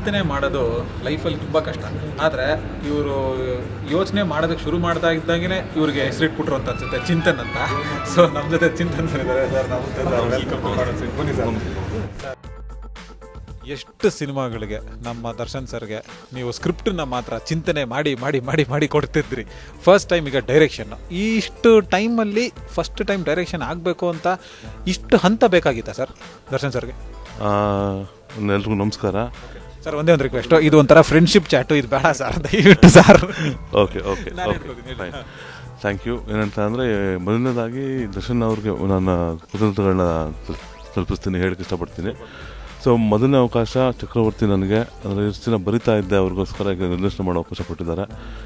ಚಿಂತನೆ ಮಾಡೋದು ಲೈಫಲ್ಲಿ ತುಂಬ ಕಷ್ಟ ಆದರೆ ಇವರು ಯೋಚನೆ ಮಾಡೋದಕ್ಕೆ ಶುರು ಮಾಡ್ತಾ ಇದ್ದಾಗೇ ಇವ್ರಿಗೆ ಹೆಸರಿಟ್ಬಿಟ್ರು ಅಂತ ಅನ್ಸುತ್ತೆ ಚಿಂತನ್ ಅಂತ ಸೊ ನಮ್ಮ ಜೊತೆ ಚಿಂತನ್ ಸರ್ ಇದ್ದಾರೆ ಸರ್ ನಮಸ್ತೆ ಸರ್ ವೆಲ್ಕಮ್ ಬನ್ನಿ ಸರ್ ಎಷ್ಟು ಸಿನಿಮಾಗಳಿಗೆ ನಮ್ಮ ದರ್ಶನ್ ಸರ್ಗೆ ನೀವು ಸ್ಕ್ರಿಪ್ಟನ್ನ ಮಾತ್ರ ಚಿಂತನೆ ಮಾಡಿ ಮಾಡಿ ಮಾಡಿ ಮಾಡಿ ಕೊಡ್ತಿದ್ರಿ ಫಸ್ಟ್ ಟೈಮ್ ಈಗ ಡೈರೆಕ್ಷನ್ ಇಷ್ಟು ಟೈಮಲ್ಲಿ ಫಸ್ಟ್ ಟೈಮ್ ಡೈರೆಕ್ಷನ್ ಆಗಬೇಕು ಅಂತ ಇಷ್ಟು ಹಂತ ಬೇಕಾಗಿತ್ತಾ ಸರ್ ದರ್ಶನ್ ಸರ್ಗೆ ಎಲ್ರಿಗೂ ನಮಸ್ಕಾರ ಸರ್ ಒಂದೇ ಒಂದು ರಿಕ್ವೆಸ್ಟ್ ಇದು ಒಂಥರ ಫ್ರೆಂಡ್ಶಿಪ್ ಚಾಟು ಇದು ಬೇಡ ಸರ್ ದಯವಿಟ್ಟು ಸರ್ ಓಕೆ ಓಕೆ ನಾನೇ ಓಕೆ ಹೇಳ್ಕೊಡ್ತೀನಿ, ಫೈನ್ ಥ್ಯಾಂಕ್ ಯು ಏನಂತ ಅಂದರೆ ಮೊದಲನೇದಾಗಿ ದರ್ಶನ್ ಅವ್ರಿಗೆ ನನ್ನ ಕೃತಜ್ಞತೆಗಳನ್ನ ತಲ್- ತಲುಪಿಸ್ತೀನಿ ಹೇಳಕ್ಕೆ ಇಷ್ಟಪಡ್ತೀನಿ ಸೊ ಮೊದಲನೇ ಅವಕಾಶ ಚಕ್ರವರ್ತಿ ನನಗೆ ಅಂದರೆ ಎಷ್ಟು ದಿನ ಬರಿತಾ ಇದ್ದೆ ಅವ್ರಿಗೋಸ್ಕರ ಈಗ ನಿರ್ದೇಶನ ಮಾಡೋ ಅವಕಾಶ ಕೊಟ್ಟಿದ್ದಾರೆ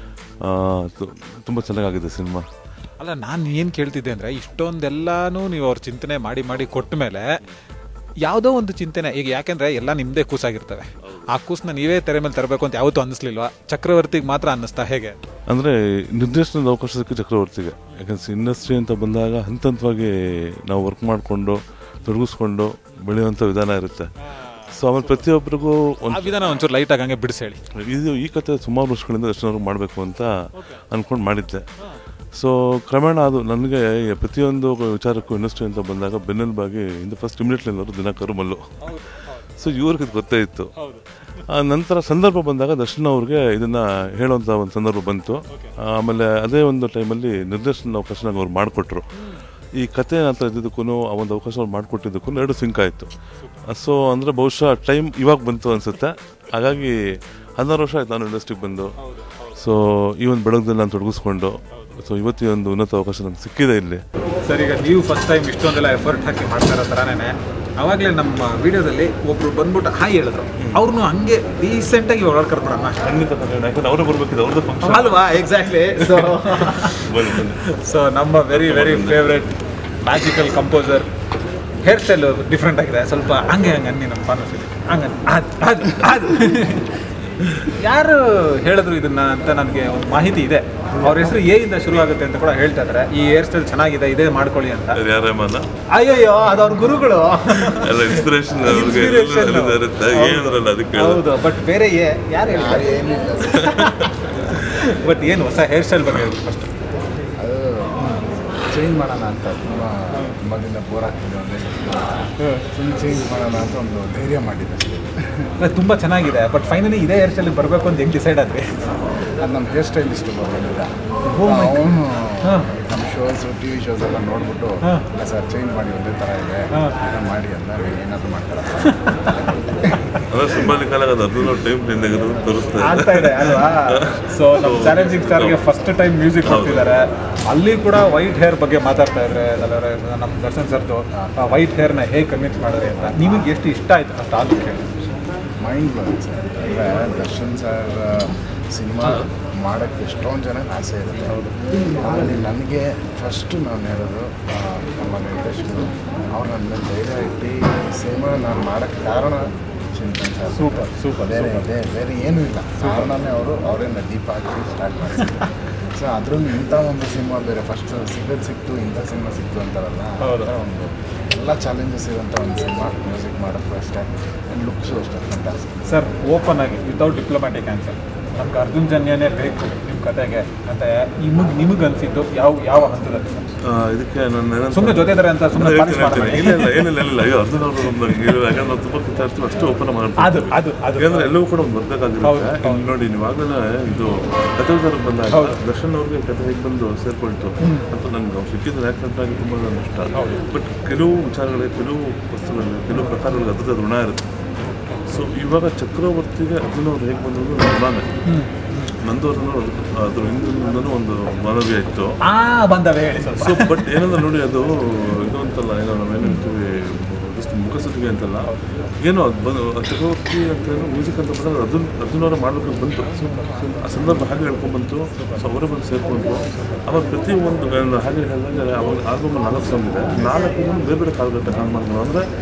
ತುಂಬ ಚೆನ್ನಾಗಾಗಿದೆ ಸಿನಿಮಾ ಅಲ್ಲ ನಾನು ಏನು ಕೇಳ್ತಿದ್ದೆ ಅಂದರೆ ಇಷ್ಟೊಂದೆಲ್ಲನೂ ನೀವು ಅವ್ರ ಚಿಂತನೆ ಮಾಡಿ ಮಾಡಿ ಕೊಟ್ಟ ಮೇಲೆ ಯಾವುದೋ ಒಂದು ಚಿಂತನೆ ಈಗ ಯಾಕೆಂದರೆ ಎಲ್ಲ ನಿಮ್ಮದೇ ಕೂಸಾಗಿರ್ತವೆ ಆ ಕೂಸನ್ನ ನೀವೇ ತೆರೆ ಮೇಲೆ ತರಬೇಕು ಅಂತ ಯಾವತ್ತೂ ಅನ್ನಿಸ್ಲಿಲ್ವಾ ಚಕ್ರವರ್ತಿಗೆ ಮಾತ್ರ ಅನ್ನಿಸ್ತಾ ಹೇಗೆ ಅಂದರೆ ನಿರ್ದೇಶನದ ಅವಕಾಶ ಸಿಕ್ಕ ಚಕ್ರವರ್ತಿಗೆ ಯಾಕಂದ್ರೆ ಇಂಡಸ್ಟ್ರಿ ಅಂತ ಬಂದಾಗ ಹಂತ ಹಂತವಾಗಿ ನಾವು ವರ್ಕ್ ಮಾಡಿಕೊಂಡು ತೊಡಗಿಸ್ಕೊಂಡು ಬೆಳೆಯುವಂಥ ವಿಧಾನ ಇರುತ್ತೆ ಸೊ ಆಮೇಲೆ ಪ್ರತಿಯೊಬ್ಬರಿಗೂ ಆ ಒಂದು ವಿಧಾನ ಒಂಚೂರು ಲೈಟಾಗಿ ಹಂಗೆ ಬಿಡಿಸಿ ಹೇಳಿ ಇದು ಈ ಕತೆ ಸುಮಾರು ವರ್ಷಗಳಿಂದ ದರ್ಶನವ್ರಿಗೆ ಮಾಡಬೇಕು ಅಂತ ಅಂದ್ಕೊಂಡು ಮಾಡಿದ್ದೆ ಸೊ ಕ್ರಮೇಣ ಅದು ನನಗೆ ಪ್ರತಿಯೊಂದು ವಿಚಾರಕ್ಕೂ ಇಂಡಸ್ಟ್ರಿ ಅಂತ ಬಂದಾಗ ಬೆನ್ನೆಲುಬಾಗಿ ಇಂದ ಫಸ್ಟ್ ಇಮಿಡಿಯೇಟ್ಲಿ ಅನ್ನೋರು ದಿನಕರು ಮಲ್ಲು ಸೊ ಇವ್ರಿಗೆ ಇದು ಗೊತ್ತೇ ಇತ್ತು ಆ ನಂತರ ಸಂದರ್ಭ ಬಂದಾಗ ದರ್ಶನ್ ಅವ್ರಿಗೆ ಇದನ್ನ ಹೇಳುವಂಥ ಒಂದು ಸಂದರ್ಭ ಬಂತು ಆಮೇಲೆ ಅದೇ ಒಂದು ಟೈಮಲ್ಲಿ ನಿರ್ದೇಶನ ಅವಕಾಶ ನಂಗೆ ಅವ್ರು ಮಾಡಿಕೊಟ್ರು ಈ ಕತೆ ಅಂತ ಇದ್ದಿದ್ದಕ್ಕೂ ಆ ಒಂದು ಅವಕಾಶ ಅವ್ರು ಮಾಡಿಕೊಟ್ಟಿದ್ದಕ್ಕೂ ಎರಡು ಸಿಂಕ್ ಆಯಿತು ಸೊ ಅಂದರೆ ಬಹುಶಃ ಟೈಮ್ ಇವಾಗ ಬಂತು ಅನಿಸುತ್ತೆ ಹಾಗಾಗಿ ಹದಿನಾರು ವರ್ಷ ಆಯ್ತು ನಾನು ಇಂಡಸ್ಟ್ರಿಗೆ ಬಂದು ಸೊ ಈ ಒಂದು ಬೆಳಗ್ದಲ್ಲಿ ನಾನು ತೊಡಗಿಸ್ಕೊಂಡು ಸೊ ಇವತ್ತು ಈ ಒಂದು ಉನ್ನತ ಅವಕಾಶ ನನಗೆ ಸಿಕ್ಕಿದೆ ಇಲ್ಲಿ ಸರ್ ಈಗ ನೀವು ಫಸ್ಟ್ ಟೈಮ್ ಇಷ್ಟೊಂದೆಲ್ಲ ಎಫರ್ಟ್ ಹಾಕಿ ಮಾಡ್ತಾ ಇರೋ ಥರನೇ ಅವಾಗಲೇ ನಮ್ಮ ವಿಡಿಯೋದಲ್ಲಿ ಒಬ್ರು ಬಂದ್ಬಿಟ್ಟು ಹಾಯ್ ಹೇಳಿದ್ರು ಅವ್ರನ್ನು ಹಂಗೆ ರೀಸೆಂಟಾಗಿ ಒಳಗೆ ಕರ್ಬಿಡೋಣ ಖಂಡಿತ ಯಾಕಂದ್ರೆ ಅವರೇ ಬರ್ಬೇಕಿದೆ ಅವ್ರದ್ದು ಫಂಕ್ಷನ್ ಅಲ್ವಾ ಎಕ್ಸಾಕ್ಟ್ಲಿ ಸೊ ಬನ್ನಿ ಬನ್ನಿ ಸೊ ನಮ್ಮ very very favourite magical composer hair style different ಆಗಿದೆ ಸ್ವಲ್ಪ ಹಂಗೆ ಹಂಗೆ ಅನ್ನಿ ನಮ್ಮ ಫಾರ್ಮಸಿಲಿ ಹಂಗೆ ಅದು ಅದು ಅದು ಯಾರು ಹೇಳಿದ್ರು ಇದನ್ನ ಅಂತ ನನಗೆ ಒಂದು ಮಾಹಿತಿ ಇದೆ ಅವ್ರ ಹೆಸರು ಎ ಇಂದ ಶುರು ಆಗುತ್ತೆ ಅಂತ ಕೂಡ ಹೇಳ್ತಾ ಇದ್ದಾರೆ ಈ ಹೇರ್ ಸ್ಟೈಲ್ ಚೆನ್ನಾಗಿದೆ ಇದೇ ಮಾಡ್ಕೊಳ್ಳಿ ಅಂತ ಯಾರೇಮನ ಅಯ್ಯಯ್ಯೋ ಅದು ಅವ್ರ ಗುರುಗಳು ಎಲ್ಲ ಇನ್ಸ್ಪಿರೇಷನ್ ಅವ್ರಿಗೆ Inspiration. ಎಲ್ಲಿಂದ ಇರುತ್ತೆ ಏನಲ್ಲ ಅದಕ್ಕೆ ಹೇಳಿದೆ. ಹೌದು ಬಟ್ ಬೇರೆ ಏ ಯಾರು ಹೇಳ್ತಾರೆ ಬಟ್ ಏನು ಹೊಸ ಹೇರ್ ಸ್ಟೈಲ್ ಬಗ್ಗೆ ಹೇಳ್ಬೇಕು ಫಸ್ಟ್ ಅದು ಚೇಂಜ್ ಮಾಡೋಣ ಅಂತ ತುಂಬ ಮೊದಲಿಂದ ಬೋರ್ ಆಗ್ತಿದೆ ಒಂದೇ ಸುಮ್ಮನೆ ಚೇಂಜ್ ಮಾಡೋಣ ಅಂತ ಒಂದು ಧೈರ್ಯ ಮಾಡಿದ್ದೆ ಅದು ತುಂಬ ಚೆನ್ನಾಗಿದೆ ಬಟ್ ಫೈನಲಿ ಇದೇ ಹೇರ್ ಸ್ಟೈಲ್ ಬರಬೇಕು ಅಂತ ಹೆಂಗೆ ಡಿಸೈಡ್ ಆದ್ರಿ ಅದು ನಮ್ಮ ಹೇರ್ ಸ್ಟೈಲಿಸ್ಟ್ ಬಂದಿದ್ದ Oh my God. ಅವನು ಹಾಂ ನಮ್ಮ ಶೋಸ್ ಟಿ ವಿ ಶೋಸ್ ಎಲ್ಲ ನೋಡ್ಬಿಟ್ಟು ಹಾ. ಇಲ್ಲ ಸರ್ ಚೇಂಜ್ ಮಾಡಿ ಒಂದೇ ಥರ ಇದೆ ಹಾ. ಏನೋ ಮಾಡಿ ಅಂತ ಏನಾದರೂ ಮಾಡ್ತಾರೆ ಅಂದ್ರೆ ಸಿಂಬಾಲಿಕ್ ಆಗಿ ಅದು ಹದಿನೈದು ಟೈಮ್ ತಿಂದಾಗಿರೋದು ತೋರಿಸ್ತಾ ಆಗ್ತಾ ಇದೆ ಅಲ್ವಾ ಸೊ ನಮ್ಮ ಚಾಲೆಂಜಿಂಗ್ ಸ್ಟಾರ್ಗೆ ಫಸ್ಟ್ ಟೈಮ್ ಮ್ಯೂಸಿಕ್ ಕೊಡ್ತಿದ್ದಾರೆ ಅಲ್ಲಿ ಕೂಡ ವೈಟ್ ಹೇರ್ ಬಗ್ಗೆ ಮಾತಾಡ್ತಾ ಇದ್ರೆ ಎಲ್ಲರೂ ನಮ್ಮ ದರ್ಶನ್ ಸರ್ದು ವೈಟ್ ಹೇರ್ನ ಹೇಗೆ ಕನ್ವಿನ್ಸ್ ಮಾಡಿದ್ರಿ ಅಂತ ನಿಮಗೆ ಎಷ್ಟು ಇಷ್ಟ ಆಯ್ತು ಅಷ್ಟು ಆದ್ರೂ ಕೇಳಿ ಮೈಂಡ್ ಬ್ಲೋಯಿಂಗ್ ಸರ್ ಅಂದರೆ ದರ್ಶನ್ ಸರ್ ಸಿನಿಮಾ ಮಾಡೋಕ್ಕೆ ಎಷ್ಟೊಂದು ಜನಕ್ಕೆ ಆಸೆ ಇರುತ್ತೆ ಹೌದು ಆಮೇಲೆ ನನಗೆ ಫಸ್ಟು ನಾನು ಹೇಳೋದು ಆ, ನಮ್ಮ ನಿರ್ದೇಶಕರು ಅವ್ರು ನನ್ನ ಮೇಲೆ ಧೈರ್ಯ ಇಟ್ಟು ಈ ಸಿನಿಮಾ ನಾನು ಮಾಡೋಕ್ಕೆ ಕಾರಣ ಚಿಂತನ್ ಸರ್ Super, super, ಬೇರೆ super. ಇದೆ ಬೇರೆ ಏನೂ ಇಲ್ಲ ಕಾರಣನೇ ಅವರು ಅವರೇನ ದೀಪ ಹಾಕಿ ಸ್ಟಾರ್ಟ್ ಮಾಡಿದ್ರು ಸೊ ಅದರಲ್ಲಿ ಇಂಥ ಒಂದು ಸಿನಿಮಾ ಬೇರೆ ಫಸ್ಟ್ ಸಿಗೋದು ಸಿಕ್ತು ಇಂಥ ಸಿನಿಮಾ ಸಿಕ್ತು ಅಂತಾರಲ್ಲ ಆ ಹೌದು. ಥರ ಒಂದು ಎಲ್ಲ ಚಾಲೆಂಜಸ್ ಇರೋಂಥ ಒಂದು ಸಿನಿಮಾ ಮ್ಯೂಸಿಕ್ ಮಾಡೋಕ್ಕೂ ಅಷ್ಟೇ ಆ್ಯಂಡ್ ಲುಕ್ಸು ಅಷ್ಟೇ ಫ್ಯಾಂಟಾಸ್ಟಿಕ್ ಸರ್ ಓಪನ್ ಆಗಿ ವಿತೌಟ್ ಡಿಪ್ಲೊಮ್ಯಾಟಿಕ್ ಆನ್ಸರ್ ನಮ್ಗೆ ಅರ್ಜುನ್ ಜನ್ಯನೇ ಬೇಕು ನಿಮ್ಮ ಕತೆಗೆ ಅಂತ ನಿಮಗೆ ನಿಮಗೆ ಅನಿಸಿದ್ದು ಯಾವ ಯಾವ ಹಂತದಲ್ಲಿ ಸರ್ ಆ, ಇದಕ್ಕೆ ನನ್ನ ಏನಂತ- ಸುಮ್ನೆ ಜೊತೆ ಇದಾರೆ ಅಂತ ಸುಮ್ನೆ ಅದೇ ಪಾಲಿಶ್ ಹೇಳ್ತೀನಿ, ಮಾಡ್ಬೇಡಿ. ಇಲ್ಲ ಇಲ್ಲ ಏನಿಲ್ಲ ಏನಿಲ್ಲ ಅಯ್ಯೋ ಅರ್ಜುನ್ ಅವರು ಒಂದು ಇದು ಯಾಕಂದ್ರೆ ನಾವು ತುಂಬ ಕಿತ್ತಾಡ್ತೀವಿ ಅಷ್ಟು ಓಪನ್ ಅದು ಮಾಡ್ತೀವಿ ಅದು ಅದು ಯಾಕಂದ್ರೆ ಎಲ್ಲವೂ ಕೂಡ ಒಂದು ಹೌದು, ಬರ್ಬೇಕಾಗಿರುತ್ತೆ ಹೌದು. ಇಲ್ಲಿ ನೋಡಿ ನೀವಾಗಲೇ ಇದು ಕತೆ ವಿಚಾರಕ್ಕೆ ಬಂದಾಗ ಹೌದು. ದರ್ಶನ್ ಅವ್ರಿಗೆ ಕತೆ ಹೇಗೆ ಬಂದು ಸೇರ್ಕೊಳ್ತು ಅಂತ ನನಗೆ ಅವ್ರು ಸಿಕ್ಕಿದ್ರೆ ಆ್ಯಕ್ಟೆಂಟ್ ಆಗಿ ತುಂಬ ನನ್ನ ಇಷ್ಟ ಹೌದು. ಬಟ್ ಕೆಲವು ವಿಚಾರಗಳಿಗೆ ಕೆಲವು ವಸ್ತುಗಳಿಗೆ ಕೆಲವು ಪ್ರಕಾರಗಳಿಗೆ ಅದ್ರದ್ದು ಋಣ ಇರುತ್ತೆ ಸೊ ಇವಾಗ ಚಕ್ರವರ್ತಿಗೆ ಅರ್ಜುನ್ ಅವ್ರು ಹೇಗೆ ಬಂದ್ರು ಋಣನೇ ನಂದು ಅವ್ರನ್ನು ಅದ್ರ ಹಿಂದಿನಿಂದನೂ ಒಂದು ಮಾನವೀಯ ಇತ್ತು ಆ ಬಂದವೆ ಹೇಳಿ ಸ್ವಲ್ಪ ಸೊ ಬಟ್ ಏನಂದ್ರೆ ನೋಡಿ ಅದು ಇದು ಅಂತಲ್ಲ ಏನೋ ನಾವೇನು ಹೇಳ್ತೀವಿ ಜಸ್ಟ್ ಮುಖಸುತ್ತಿಗೆ ಅಂತಲ್ಲ ಏನೋ ಅದು ಬಂದು ಆ ಚಕ್ರವರ್ತಿ ಅಂತ ಏನೋ ಮ್ಯೂಸಿಕ್ ಅಂತ ಬಂದಾಗ ಅರ್ಜುನ್ ಅರ್ಜುನ್ ಅವರ ಮಾಡ್ಬೇಕು ಬಂತು ಆ ಸಂದರ್ಭ ಹಾಗೆ ಹೇಳ್ಕೊಂಡ್ಬಂತು ಸೊ ಅವರೇ ಬಂದು ಸೇರ್ಕೊಂಡ್ರು ಅವಾಗ ಪ್ರತಿ ಒಂದು ನಾನು ಹಾಗೆ ಹೇಳಿದಾಗ ಅವಾಗ ಆಲ್ಬಮ್ ನಾಲ್ಕು ಸಾಂಗ್ ಇದೆ ನಾಲ್ಕು ಬೇರೆ ಬೇರೆ ಕಾಲಘಟ್ಟ ಕಾಲ್ ಮಾಡಿದ್ರು ಅಂದರೆ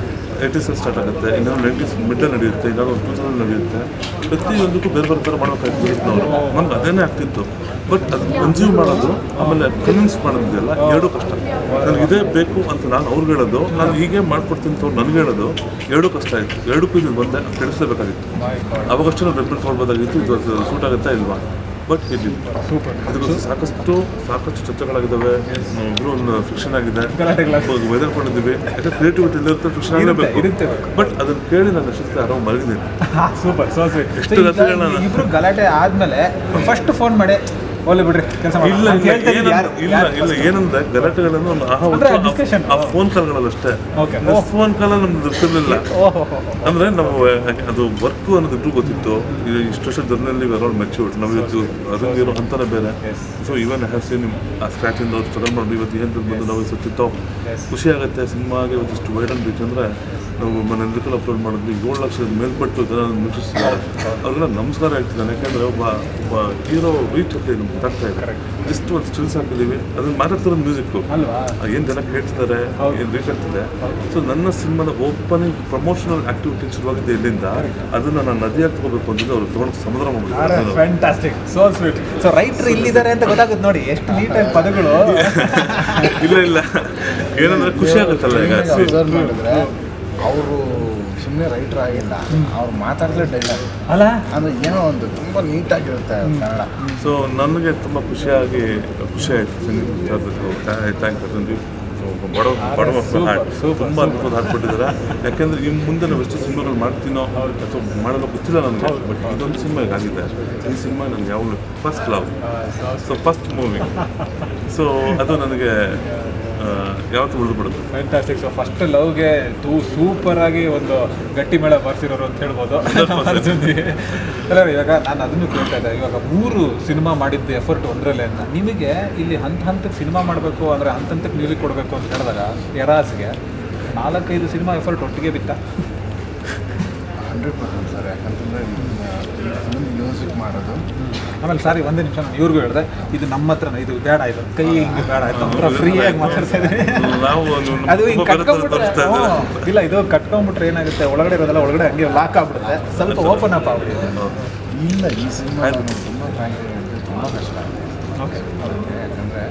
ಏಯ್ಟೀಸಲ್ಲಿ ಸ್ಟಾರ್ಟ್ ಆಗುತ್ತೆ ಇನ್ನೊಂದು ನೈಂಟೀಸ್ ಮಿಡ್ಡಲ್ಲಿ ನಡೆಯುತ್ತೆ ಇನ್ನೊಂದು ಒಂದು ಟೂ ತೌಸಂಡ್ ನಡೆಯುತ್ತೆ ಪ್ರತಿಯೊಂದಕ್ಕೂ ಬೇರೆ ಬೇರೆ ಥರ ಮಾಡಬೇಕಾಗ್ತಿತ್ತು ನಾವು ನಮ್ಗೆ ಅದೇನೇ ಆಗ್ತಿತ್ತು ಬಟ್ ಅದು ಕನ್ಸ್ಯೂಮ್ ಮಾಡೋದು ಆಮೇಲೆ ಕನ್ವಿನ್ಸ್ ಮಾಡೋದಿದೆಯಲ್ಲ ಎರಡೂ ಕಷ್ಟ ನನಗೆ ಇದೇ ಬೇಕು ಅಂತ ನಾನು ಅವ್ರಿಗೆ ಹೇಳೋದು ನಾನು ಹೀಗೆ ಮಾಡ್ಕೊಡ್ತೀನಿ ಅಂತ ಅವ್ರು ನನಗೆ ಹೇಳೋದು ಎರಡೂ ಕಷ್ಟ ಆಯಿತು ಎರಡಕ್ಕೂ ಇದು ಬಂದೆ ಕೆಡಿಸ್ಲೇಬೇಕಾಗಿತ್ತು ಅವಾಗಷ್ಟು ನಾವು ರೆಪ್ರೆಂಟ್ ಮಾಡ್ಬೋದಾಗಿತ್ತು ಇದು ಸೂಟ್ ಆಗುತ್ತಾ ಇಲ್ವಾ ಬಟ್ ಇಲ್ಲಿ ಸೂಪರ್ ಅದಕ್ಕೆ ಸಾಕಷ್ಟು ಸಾಕಷ್ಟು ಚರ್ಚೆಗಳಾಗಿದ್ದಾವೆ ಇಬ್ಬರು ಒಂದು ಫಿಕ್ಷನ್ ಆಗಿದೆ ಗಲಾಟೆಗಳಾಗಿದೆ. ವೆದರ್ ಕೊಂಡಿದ್ದೀವಿ ಯಾಕಂದ್ರೆ ಕ್ರಿಯೇಟಿವಿಟಿ ಇಲ್ಲದ ಫಿಕ್ಷನ್ ಇರುತ್ತೆ, ಆಗಲೇಬೇಕು ಇರುತ್ತೆ. ಬಟ್ ಅದನ್ನ ಕೇಳಿ ನಾನು ಅಷ್ಟೊತ್ತಿಗೆ ಆರಾಮ ಮಲಗಿದ್ದೀನಿ ಸೂಪರ್ ಸೊ ಸ್ವೀಟ್ ಎಷ್ಟು ರಸಗಳನ್ನ- ಇಬ್ರು ಗಲಾಟೆ ಆದ್ಮೇಲೆ ಫಸ್ಟ್ ಫೋನ್ ಮಾಡಿ ಹೋಗ್ಲಿ ಬಿಡ್ರಿ ಕೆಲಸ ಇಲ್ಲ ಇಲ್ಲ ಏನಂದ್ರೆ ಇಲ್ಲ ಇಲ್ಲ ಏನಂದ್ರೆ ಗಲಾಟೆಗಳನ್ನು ಒಂದು ಆಹಾ ಅಂದ್ರೆ ಹೊತ್ತು discussion. ಆ ಫೋನ್ ಕಾಲ್ಗಳಲ್ಲಿ ಅಷ್ಟೇ Okay. ಫೋನ್ ಕಾಲಲ್ಲಿ ನಮ್ದು ಇರ್ತಿರ್ಲಿಲ್ಲ ಓಹೋ ಅಂದ್ರೆ ನಾವು ಅದು ವರ್ಕ್ ಅನ್ನೋದು ಇಬ್ರು ಗೊತ್ತಿತ್ತು ಇದು ಇಷ್ಟು ವರ್ಷ ಜರ್ನಲ್ಲಿ ಅರೌಂಡ್ ಮೆಚ್ಯೂರ್ಡ್ ನಾವು ಇವತ್ತು ಅದರಲ್ಲಿ ಇರೋ ಹಂತನೇ ಬೇರೆ ಸೊ ಇವನ್ ಹ್ಯಾವ್ ಸೀನ್ ಆ ಸ್ಕ್ರಾಚಿಂದ ಅವ್ರು ಸ್ಟ್ರಗಲ್ ಮಾಡಿ ಇವತ್ತು ಏನು ಬಂದು ನಾವು ಸುತ್ತಿತ್ತೋ ಖುಷಿ ಆಗುತ್ತೆ ಸಿನಿಮಾಗೆ ಇವತ್ತಿಷ್ಟು ವೈಡ್ ಅಂಡ್ ರೀಚ್ ಅಂದರೆ ನಾವು ಮನೆಯಲ್ಲಿ ಅಪ್ಲೋಡ್ ಮಾಡಿದ್ವಿ ಏಳು ಲಕ್ಷದ ಮೇಲ್ಪಟ್ಟು ಜನ ವೀಕ್ಷಿಸಿದ್ದಾರೆ ಅವ್ರಿಗೆಲ್ಲ ನಮಸ್ಕಾರ ಹೇಳ್ತಿದ್ದಾನೆ ಯಾಕಂದರೆ ಒಬ್ಬ ಒಬ್ಬ ಹೀರೋ ರೀಚ್ ಅಂತ ನಮ್ಗೆ ಗೊತ್ತಾಗ್ತಾ ಇದೆ ಜಸ್ಟ್ ಒಂದು ಸ್ಟಿಲ್ಸ್ ಹಾಕಿದ್ದೀವಿ ಅದನ್ನ ಮಾತಾಡ್ತಿರೋ ಮ್ಯೂಸಿಕ್ಕು ಅಲ್ವಾ ಏನು ಜನ ಕೇಳ್ತಿದ್ದಾರೆ ಏನು ರೀಚ್ ಆಗ್ತಿದೆ ಸೊ ನನ್ನ ಸಿನಿಮಾದ ಓಪನಿಂಗ್ ಪ್ರಮೋಷನಲ್ ಆಕ್ಟಿವಿಟಿ ಶುರುವಾಗಿದ್ದು ಎಲ್ಲಿಂದ ಅದನ್ನ ನಾನು ನದಿಯಾಗಿ ತಗೋಬೇಕು ಅಂತಂದ್ರೆ ಅವ್ರು ತೊಗೊಂಡು ಸಮುದ್ರ ಮಾಡ್ಬಿಟ್ಟಿದ್ದಾರೆ ಫ್ಯಾಂಟಾಸ್ಟಿಕ್ ಸೋ ಸ್ವೀಟ್ ಸೊ ರೈಟ್ರು ಇಲ್ಲಿದ್ದಾರೆ ಅಂತ ಗೊತ್ತಾಗುತ್ತೆ ನೋಡಿ ಎಷ್ಟು ನೀಟಾಗಿ ಪದಗಳು ಇಲ್ಲ ಇಲ್ಲ ಏನಂದ್ರೆ ಖುಷಿ ಆಗುತ್ತಲ್ಲ ಈಗ ಅಬ್ಸರ್ವ್ ಮಾಡಿದ್ರೆ ಅವರು ಸುಮ್ಮನೆ ರೈಟರ್ ಆಗಿಲ್ಲ ಅವ್ರು ಮಾತಾಡಿದ್ರೆ ಡೈಲಾಗ್ ಅಲ್ಲ ಅಂದ್ರೆ ಏನೋ ಒಂದು ತುಂಬ ನೀಟಾಗಿರುತ್ತೆ ಕನ್ನಡ ಸೊ ನನಗೆ ತುಂಬ ಖುಷಿಯಾಗಿ ಖುಷಿ ಆಯಿತು ಸಂಗೀತ ಥ್ಯಾಂಕ್ ಯು ಸಂದೀಪ್ So, ಬಡ ಬಡವ ಹಾಡ್ ತುಂಬ ಅದ್ಭುತ ಹಾಡ್ಕೊಟ್ಟಿದ್ದಾರೆ ಯಾಕೆಂದ್ರೆ ಇನ್ನು ಮುಂದೆ ನಾವು ಎಷ್ಟು ಸಿನಿಮಾಗಳು ಮಾಡ್ತೀನೋ ಅಥವಾ ಮಾಡಲು ಗೊತ್ತಿಲ್ಲ ನನಗೆ ಬಟ್ ಇದೊಂದು ಸಿನಿಮಾ ಆಗಿದೆ ಈ ಸಿನಿಮಾ ನನಗೆ ಯಾವಾಗಲೂ first love so first movie so ಅದು ನನಗೆ ಯಾವತ್ತೂ ಉಳಿದ್ಬಿಡುತ್ತೆ ಫ್ಯಾಂಟಾಸ್ಟಿಕ್ ಸೊ ಫಸ್ಟ್ ಲವ್ಗೆ ತೂ ಸೂಪರ್ ಆಗಿ ಒಂದು ಗಟ್ಟಿ ಮೇಳ ಬರ್ಸಿರೋರು ಅಂತ ಹೇಳ್ಬೋದು ಅರ್ಜುನ್ಗೆ. ಅಲ್ಲ ಇವಾಗ ನಾನು ಅದನ್ನು ಕೇಳ್ತಾ ಇದ್ದೆ ಇವಾಗ ಮೂರು ಸಿನಿಮಾ ಮಾಡಿದ್ದು ಎಫರ್ಟ್ ಒಂದರಲ್ಲೇ ಅಂತ ನಿಮಗೆ ಇಲ್ಲಿ ಹಂತ ಹಂತಕ್ಕೆ ಸಿನಿಮಾ ಮಾಡಬೇಕು ಅಂದರೆ ಹಂತ ಹಂತಕ್ಕೆ ಮ್ಯೂಸಿಕ್ ಕೊಡಬೇಕು ಅಂತ ಹೇಳಿದಾಗ ಎರಾಸ್ಗೆ ನಾಲ್ಕೈದು ಸಿನಿಮಾ ಎಫರ್ಟ್ ಒಟ್ಟಿಗೆ ಬಿತ್ತ ಹಂಡ್ರೆಡ್ ಪರ್ಸೆಂಟ್ ಸರ್ ಯಾಕಂತಂದರೆ ಫಿಲ್ಮ್ ಮ್ಯೂಸಿಕ್ ಮಾಡೋದು ಆಮೇಲೆ ಸಾರಿ ಒಂದೇ ನಿಮಿಷ ನಾನು ಇವ್ರಿಗೂ ಹೇಳಿದೆ ಇದು ನಮ್ಮ ಹತ್ರನ ಇದು ಬೇಡ ಇದು ಕೈ ಹಿಂಗೆ ಬೇಡ ಇದು ಹತ್ರ ಫ್ರೀಯಾಗಿ ಮಾತಾಡ್ತಾ ಇದ್ದೀನಿ ನಾವು ಒಂದು ಅದು ಹಿಂಗೆ ತುಂಬ ಬೇರೆ ಥರ ಕಟ್ಕೊಂಡ್ಬಿಟ್ರೆ ತೋರಿಸ್ತಾ ಇದ್ದಾರೆ. ಹ್ಞೂ. ಇಲ್ಲ ಇದು ಕಟ್ಕೊಂಡ್ಬಿಟ್ರೆ ಏನಾಗುತ್ತೆ ಒಳಗಡೆ ಇರೋದೆಲ್ಲ ಒಳಗಡೆ ಹಂಗೆ ಲಾಕ್ ಆಗ್ಬಿಡುತ್ತೆ ಸ್ವಲ್ಪ ಓಪನ್ ಅಪ್ ಆಗ್ಬಿಡುತ್ತೆ ಇಲ್ಲ ಈ ಸಿನಿಮಾ ನನಗೆ ತುಂಬ ಫ್ರಾಂಕ್ಲಿ ಹೇಳಿದ್ರೆ ತುಂಬ ಕಷ್ಟ ಆಗಿದೆ ಓಕೆ ಅವ್ರಿಗೆ ಯಾಕಂದರೆ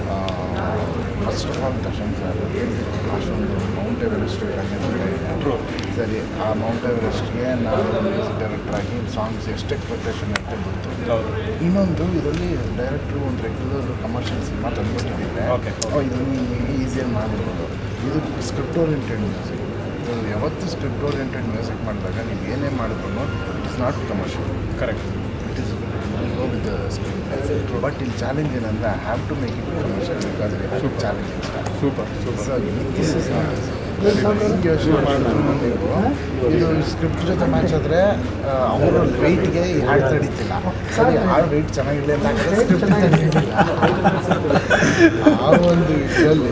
first of all Darshan sir ಅಷ್ಟೊಂದು ಮೌಂಟ್ ಎವರೆಸ್ಟ್ True. ಸರಿ ಆ ಮೌಂಟ್ ಎವರೆಸ್ಟ್ಗೆ ನಾನು ಮ್ಯೂಸಿಕ್ ಡೈರೆಕ್ಟರ್ ಆಗಿ ಸಾಂಗ್ಸ್ ಎಷ್ಟು ಎಕ್ಸ್ಪೆಕ್ಟೇಷನ್ ಅಂತ ಗೊತ್ತು ಹೌದು ಇನ್ನೊಂದು ಇದರಲ್ಲಿ ಡೈರೆಕ್ಟ್ರು ಒಂದು ರೆಗ್ಯುಲರ್ ಕಮರ್ಷಿಯಲ್ ಸಿನಿಮಾ ತಂದುಬಿಟ್ಟಿದ್ದೆ Okay. ಇದನ್ನು ಈಸಿಯಾಗಿ ಮಾಡಿರ್ಬೋದು ಇದು ಸ್ಕ್ರಿಪ್ಟ್ ಓರಿಯೆಂಟೆಡ್ ಮ್ಯೂಸಿಕ್ ಯಾವತ್ತು ಸ್ಕ್ರಿಪ್ಟ್ ಓರಿಯೆಂಟೆಡ್ ಮ್ಯೂಸಿಕ್ ಮಾಡಿದಾಗ ನೀವು ಏನೇ ಮಾಡಿದ್ರು it's not commercial correct it is go with the screen but ಇಲ್ಲಿ ಚಾಲೆಂಜ್ ಏನಂದರೆ I have to make it commercial because we challenging super super so this is ಹಿಂಗೆ ಯೋಚನೆ ಮಾಡಿದ್ರು ನೀವು ಇದು ಸ್ಕ್ರಿಪ್ಟ್ ಜೊತೆ ಮ್ಯಾಚ್ ಆದರೆ ಅವರ ವೆಯ್ಟ್ಗೆ ಈ ಹಾಡು ತಡೀತಿಲ್ಲ ಸರಿ ಹಾಡು ವೆಯ್ಟ್ ಚೆನ್ನಾಗಿರಲಿ ಅಂತ ಹಾಕಿದ್ರೆ ಸ್ಕ್ರಿಪ್ಟ್ ತಡೀತಿಲ್ಲ ಆ ಒಂದು ಇದರಲ್ಲಿ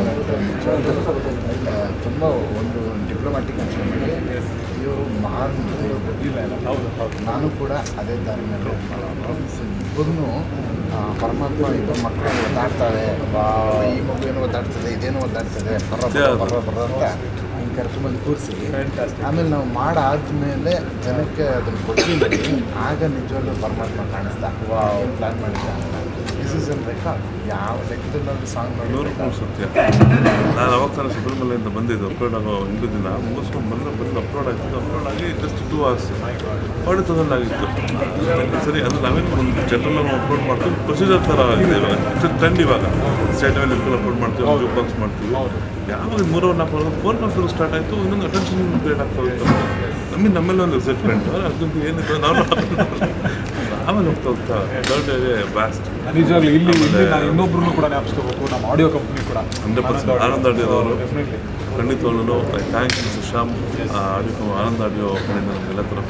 ತುಂಬ ಒಂದು ಡಿಪ್ಲೊಮ್ಯಾಟಿಕ್ ವಿಷಯ ಮಾಡಿ ಇವರು ಮಹಾನ್ ದೇವರು ಇಲ್ಲ ಇಲ್ಲ ಹೌದು ಹೌದು ನಾನು ಕೂಡ ಅದೇ ದಾರಿನಲ್ಲಿ ಮಾಡೋನು ಸೊ ಇಬ್ಬರೂ ಪರಮಾತ್ಮ ಇಬ್ಬರು ಮಕ್ಕಳು ಒದ್ದಾಡ್ತಾವೆ ಈ ಮಗು ಏನೋ ಒದ್ದಾಡ್ತದೆ ಇದೇನೋ ಒದ್ದಾಡ್ತದೆ ಬರ್ರ ಬರ್ರ ಬರ್ರ ಬರ್ರ ಅಂತ ಹಿಂಗೆ ಕರ್ಕೊಂಬಂದು ಕೂರಿಸಿ Fantastic. ಆಮೇಲೆ ನಾವು ಮಾಡಾದ್ಮೇಲೆ ಜನಕ್ಕೆ ಅದನ್ನು ಕೊಟ್ಟಿದ್ದೀವಿ ಆಗ ನಿಜವಾಗ್ಲೂ ಪರಮಾತ್ಮ ಕಾಣಿಸ್ದ ಏನು ಪ್ಲ್ಯಾನ್ ಮಾಡಿದ್ದ ದಿಸ್ ಇಸ್ ಅನ್ ರೆಕಾರ್ಡ್ ಯಾವ ಲೆಕ್ಕದಲ್ಲಿ ಸಾಂಗ್ ನೂರು ಮಾಡಿ ನೂರು ಸತ್ಯ ನಾನು ಅವಾಗ ತಾನೇ ಶಬರಿಮಲೆಯಿಂದ ಬಂದಿದ್ದು ಅಪ್ಲೋಡ್ ಆಗೋ ಹಿಂದೂ ದಿನ ಮುಗಿಸ್ಕೊಂಡು ಬಂದು ಬಂದು ಅಪ್ಲೋಡ್ ಆಗ್ತಿದ್ದು ಅಪ್ಲೋಡ್ ಆಗಿ just two hours forty thousand ಆಗಿತ್ತು ಸರಿ ಅದು ನಾವೇನು ಒಂದು ಜನರಲ್ ಅಪ್ಲೋಡ್ ಮಾಡ್ತೀವಿ ಪ್ರೊಸೀಜರ್ ಥರ ಇದೆ ಇವಾಗ ಟ್ರೆಂಡ್ ಇವಾಗ ಸ್ಟೇಟ್ ಲೆವೆಲ್ ಅಪ್ಲೋಡ್ ಮಾಡ್ತೀವಿ ಜೂ ಬಾಕ್ಸ್ ಮಾಡ್ತೀವಿ ಯಾವಾಗ ಮೂರವ್ರು ನಾಲ್ಕು ಅವರ್ ಫೋನ್ ಮಾಡ್ತಿರೋ ಸ್ಟಾರ್ಟ್ ಆಯಿತು ಇನ್ನೊಂದು ಅಟೆನ್ಷನ್ ಕ್ರಿಯೇಟ್ ಆಗ್ತಾ ಹೋಯ್ತು ನಮಗೆ ನಮ್ಮೇಲೆ ಒಂದು ಎಕ್ಸೈಟ್ಮೆಂಟ್ ಅರ್ಜುನ್ ಏನಿತ್ತು ನಾವು ಆಮೇಲೆ ಹೋಗ್ತಾ ಹೋಗ್ತಾ ಥರ್ಡ್ ಡೇಗೆ ಬ್ಯಾಸ್ಟ್ ನಿಜವಾಗ್ಲೂ ಇಲ್ಲಿ ಇಲ್ಲಿ ಆಮೇಲೆ- ನಾನು ಇನ್ನೊಬ್ರನ್ನು ಕೂಡ ಜ್ಞಾಪಿಸ್ಕೋಬೇಕು ನಮ್ಮ ಆಡಿಯೋ ಕಂಪ್ನಿ ಕೂಡ ಹಂಡ್ರೆಡ್ ಪರ್ಸೆಂಟ್ ಆನಂದ್ ಆಡಿಯೋದವರು ಡೆಫಿನೆಟ್ಲಿ ಖಂಡಿತವಾಗ್ಲೂ I thank you Susham audio Anand audio ಕಡೆಯಿಂದ ನಮಗೆಲ್ಲ ಥರ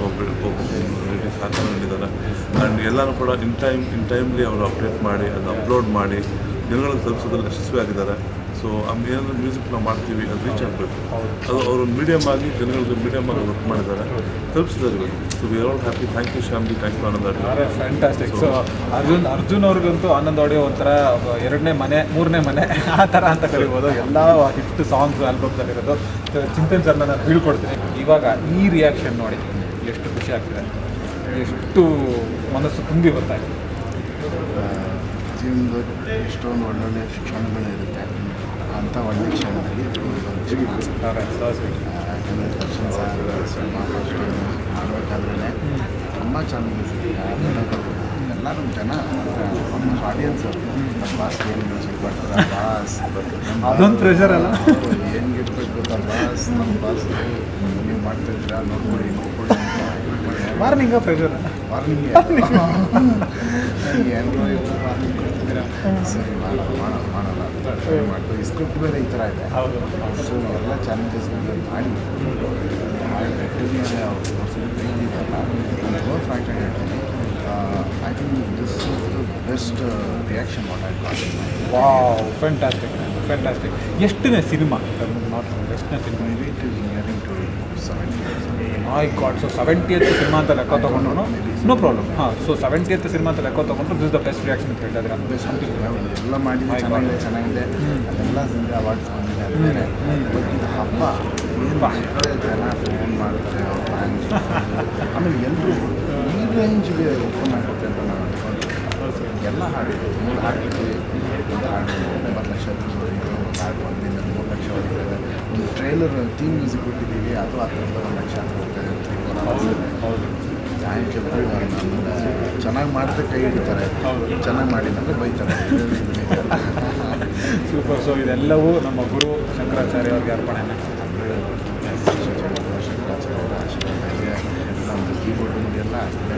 ಸಹಕಾರ ನೀಡಿದ್ದಾರೆ ಆ್ಯಂಡ್ ಎಲ್ಲರೂ ಕೂಡ ಇನ್ ಟೈಮ್ ಇನ್ ಟೈಮ್ಲಿ ಅವರು ಅಪ್ಡೇಟ್ ಮಾಡಿ ಅದನ್ನ ಅಪ್ಲೋಡ್ ಮಾಡಿ ಜನಗಳಿಗೆ ತಲುಪಿಸೋದ್ರಲ್ಲಿ ಯಶಸ್ವಿ ಆಗಿದ್ದಾರೆ ಸೊ ಏನಾದರೂ ಮ್ಯೂಸಿಕ್ ನಾವು ಮಾಡ್ತೀವಿ ಅದು ರೀಚ್ ಆಗಬೇಕು ಅದು ಅವರು ಮೀಡಿಯಮ್ ಆಗಿ ಜನಗಳಿಗೆ ಮೀಡಿಯಮ್ ಆಗಿ ವರ್ಕ್ ಮಾಡಿದ್ದಾರೆ ತಲುಪಿಸಿದ್ದಾರೆ ಇವತ್ತು so we are all happy thank you Shyamli thank you Anand ಅರೆ ಫ್ಯಾಂಟಾಸ್ಟಿಕ್ ಸೊ ಅರ್ಜುನ್ ಅರ್ಜುನ್ ಅವ್ರಿಗಂತೂ ಆನಂದ್ ಆಡಿಯೋ ಒಂಥರ ಎರಡನೇ ಮನೆ ಮೂರನೇ ಮನೆ ಆ ಥರ ಅಂತ ಕರಿಬೋದು ಎಲ್ಲ ಹಿಟ್ ಸಾಂಗ್ಸ್ ಆಲ್ಬಮ್ಸಲ್ಲಿರೋದು ಚಿಂತನ್ ಸರ್ ನಾನು ಬೀಳ್ಕೊಡ್ತೀನಿ ಇವಾಗ ಈ ರಿಯಾಕ್ಷನ್ ನೋಡಿ ಎಷ್ಟು ಖುಷಿ ಆಗ್ತಿದೆ ಎಷ್ಟು ಮನಸ್ಸು ತುಂಬಿ ಬರ್ತಾ ಇದೆ ಜೀವನದಲ್ಲಿ ಎಷ್ಟೊಂದು ಒಳ್ಳೊಳ್ಳೆ ಕ್ಷಣಗಳಿರುತ್ತೆ ಅಂಥ ಒಳ್ಳೆ ಕ್ಷಣದಲ್ಲಿ ಇದೊಂದು ಕ್ಷಣ. ಅರೆ, so sweet. ಯಾಕಂದರೆ ದರ್ಶನ್ ಸರ್ ಸಿನಿಮಾ ಫಸ್ಟ್ ಮಾಡಬೇಕಾದ್ರೆ ತುಂಬ ಚೆನ್ನಾಗಿದೆ ಎಲ್ಲರೂ ಜನ ಆಡಿಯನ್ಸ್ ಬಾಸ್ ಏನು ಮ್ಯೂಸಿಕ್ ಬರ್ತಾರೆ ಬಾಸ್ ಅದೊಂದು pressure ಅಲ್ಲ? ಹೆಂಗಿರ್ಬೇಕು ಗೊತ್ತಾ ಬಾಸ್ ನಮ್ಮ ಬಾಸ್ ನೀವು ಮಾಡ್ತಿದ್ದೀರಾ ನೋಡ್ಕೊಳ್ಳಿ ನೋಡ್ಕೊಳ್ಳಿ ಅಂತ ಮಾರ್ನಿಂಗ ಪ್ರೆಷರ್ ವಾರ್ನಿಂಗ್ ಎಲ್ಲರೂ ವಾರ್ನಿಂಗ್ ಕೊಡ್ತಿದ್ದೀರಾ ಸರಿ ಮಾಡೋಣ ಮಾಡೋಣ ಮಾಡಲ್ಲ ಅಂತ ಟ್ರೈ ಮಾಡ್ತು ಈ ಸ್ಕ್ರಿಪ್ಟ್ ಬೇರೆ ಈ ಥರ ಇದೆ ಹೌದು ಸೊ ಎಲ್ಲ ಚಾಲೆಂಜಸ್ನೆಲ್ಲ ಮಾಡಿ ಮಾಡಿ ಬೆಟ್ಟದ ಮೇಲೆ ಅವ್ರು ತೋರಿಸಿದ ಪ್ರೀತಿ ಇದೆಯಲ್ಲ ನಾನು ತುಂಬ ಫ್ರಾಂಕಾಗಿ ಹೇಳ್ತೀನಿ I think this is the best reaction what I call wow fantastic fantastic ಎಷ್ಟನೇ ಸಿನಿಮಾ ನಾಟ್ ಎಷ್ಟನೇ cinema maybe it is nearing to seventy my god so seventieth cinema ಅಂತ ಲೆಕ್ಕ ತೊಗೊಂಡ್ರು ನೋ ಪ್ರಾಬ್ಲಮ್ ಹಾಂ ಸೊ ಸೆವೆಂಟಿಯತ್ ಸಿನಿಮಾ ಅಂತ ಲೆಕ್ಕ ತೊಗೊಂಡ್ರು this the best reaction ಅಂತ ಹೇಳ್ತಾ ಇದ್ದೀರಾ ಬೆಸ್ಟ್ ಎಲ್ಲ ಮಾಡಿದ್ರೆ ಚೆನ್ನಾಗಿದೆ ಚೆನ್ನಾಗಿದೆ ಅದೆಲ್ಲ ಹಿಂದೆ ಅವಾರ್ಡ್ಸ್ ಬಂದಿದೆ ಅದು ಬೇರೆ ಬಟ್ ಇದು ಹಬ್ಬ ಏನು ಜನ ಫೋನ್ ಮಾಡ್ತಾರೆ ಅವ್ರ ಫ್ಯಾನ್ಸ್ ಆಮೇಲೆ ಎಲ್ಲರೂ ಈ ರೇಂಜ್ಗೆ ಓಪನ್ ಆಗುತ್ತೆ ಅಂತ ನಾನು ಅನ್ಕೊಂಡು ಎಲ್ಲ ಹಾಡು ಮೂರು ಹಾಡಿದ್ವಿ ಒಂದು ಹಾಡು ಒಂಬತ್ತು ಲಕ್ಷ ಹೊಡಿತು ಒಂದು ಹಾಡು ಒಂದಿಂದ ಮೂರು ಲಕ್ಷ ಹೊಡಿತದೆ ಒಂದು ಟ್ರೈಲರ್ ಥೀಮ್ ಮ್ಯೂಸಿಕ್ ಕೊಟ್ಟಿದ್ದೀವಿ ಅದು ಹತ್ತರಿಂದ ಒಂದು ಲಕ್ಷ ಅಂತ ಹೋಗ್ತದೆ ಹೌದು ಥ್ಯಾಂಕ್ ಯು ಆಮೇಲೆ ಚೆನ್ನಾಗಿ ಮಾಡಿದ್ರೆ ಕೈ ಹಿಡಿತಾರೆ ಚೆನ್ನಾಗಿ ಮಾಡಿದ್ರೆ ಬೈತಾರೆ ಸೂಪರ್ ಸೊ ಇದೆಲ್ಲವೂ ನಮ್ಮ ಗುರು ಶಂಕರಾಚಾರ್ಯ ಅವ್ರಿಗೆ ಅರ್ಪಣೆನೆ ನಮ್ಮದು ಕೀಬೋರ್ಡ್ ಎಲ್ಲ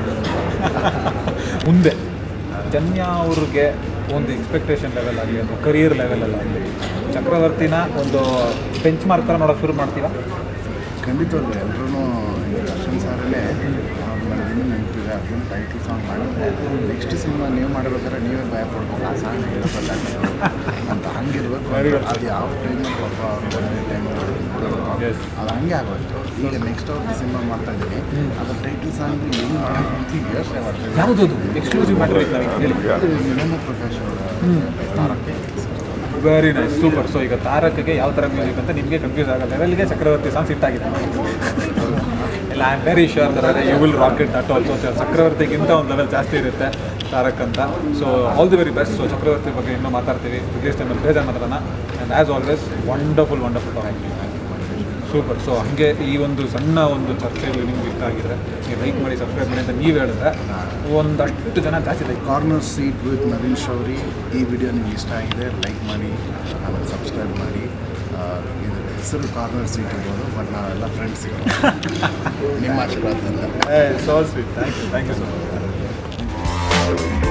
ಮುಂದೆ ಜನ್ಯ ಅವ್ರಿಗೆ ಒಂದು ಎಕ್ಸ್ಪೆಕ್ಟೇಷನ್ ಲೆವೆಲ್ ಆಗಲಿ ಒಂದು ಕರಿಯರ್ ಲೆವೆಲಲ್ಲಾಗಲಿ ಚಕ್ರವರ್ತಿನ ಒಂದು ಬೆಂಚ್ ಮಾರ್ಕ್ ಥರ ನೋಡೋಕೆ ಶುರು ಮಾಡ್ತೀರಾ ಖಂಡಿತವಾಗ್ಲು ಎಲ್ಲರೂ ದರ್ಶನ್ ಸಾರಲ್ಲೇ ನನಗೆ ಇನ್ನೂ ನೆನಪಿದೆ ಅದನ್ನು ಟೈಟಲ್ ಸಾಂಗ್ ಮಾಡಿದ್ರೆ ನೆಕ್ಸ್ಟ್ ಸಿನಿಮಾ ನೀವು ಮಾಡಬೇಕಾದ್ರೆ ನೀವೇ ಭಯ ಪಡ್ಬೇಕು ಆ ಸಾಂಗ್ ಹೇಳ್ಬೇಕಾಗ್ತದೆ ಅಂತ ಹಂಗಿರ್ಬೇಕು Very good. ಅದು ಯಾವ ಟೈಮಲ್ಲಿ ಪಾಪ ಅವ್ರು ಒಳ್ಳೆ ಟೈಮಲ್ಲಿ Yes. ಅದು ಹಂಗೆ ಆಗೋಯ್ತು ಈಗ ನೆಕ್ಸ್ಟ್ ಅವ್ರದ್ದು ಸಿನಿಮಾ ಮಾಡ್ತಾ ಇದ್ದೀನಿ ಅದ್ರ ಟೈಟಲ್ ಸಾಂಗ್ ಏನು ಮಾಡೋದು ಅಂತ ಈಗ ಯೋಚನೆ ಮಾಡ್ತೀನಿ ಯಾವುದದು ಎಕ್ಸ್ಕ್ಲೂಸಿವ್ ಮ್ಯಾಟರ್ ಇತ್ತು ನನಗೆ ಹೇಳಿ ಅದು ವಿನೋದ ಪ್ರಕಾಶ್ ಅವರ ತಾರಕ್ಕೆ ವೆರಿ ನೈಸ್ ಸೂಪರ್ ಸೊ ಈಗ ತಾರಕಕ್ಕೆ ಯಾವ ಥರ ಮ್ಯೂಸಿಕ್ ಅಂತ ನಿಮಗೆ ಕನ್ಫ್ಯೂಸ್ ಆಗೋ ಲೆವೆಲ್ಗೆ ಚಕ್ರವರ್ತಿ ಸಾಂಗ್ಸ್ ಇಟ್ಟಾಗಿದೆ ಇಲ್ಲ I am very sure that you will rock it that also ಚಕ್ರವರ್ತಿಗಿಂತ ಒಂದು ಲೆವೆಲ್ ಜಾಸ್ತಿ ಇರುತ್ತೆ ತಾರಕ್ ಅಂತ so all the very best so Chakravarthy ಬಗ್ಗೆ ಇನ್ನೂ ಮಾತಾಡ್ತೀವಿ ರಿಲೀಸ್ ಟೈಮಲ್ಲಿ ಬೇಜಾರು ಮಾತಾಡೋಣ and as always wonderful wonderful thank you super so ಹಾಗೆ ಈ ಒಂದು ಸಣ್ಣ ಒಂದು ಚರ್ಚೆಗಳು ನಿಮ್ಗೆ ಇಷ್ಟ ಆಗಿದ್ರೆ ನೀವು ಲೈಕ್ ಮಾಡಿ ಸಬ್ಸ್ಕ್ರೈಬ್ ಮಾಡಿ ಅಂತ ನೀವು ಹೇಳಿದ್ರೆ ಒಂದಷ್ಟು ಜನ ಜಾಸ್ತಿ like corner seat with Naveen Shouri ಈ ವಿಡಿಯೋ ನಿಮ್ಗೆ ಇಷ್ಟ ಆಗಿದೆ ಲೈಕ್ ಮಾಡಿ ಆಮೇಲೆ ಸಬ್ಸ್ಕ್ರೈಬ್ ಮಾಡಿ ಆ, ಇದರ ಹೆಸರು ಕಾರ್ನರ್ ಸೀಟ್ ಇರ್ಬೋದು ಬಟ್ ನಾವೆಲ್ಲ ಫ್ರೆಂಡ್ಸ್ ನಿಮ್ಮ ಆಶೀರ್ವಾದದಿಂದ so sweet thank you thank you so much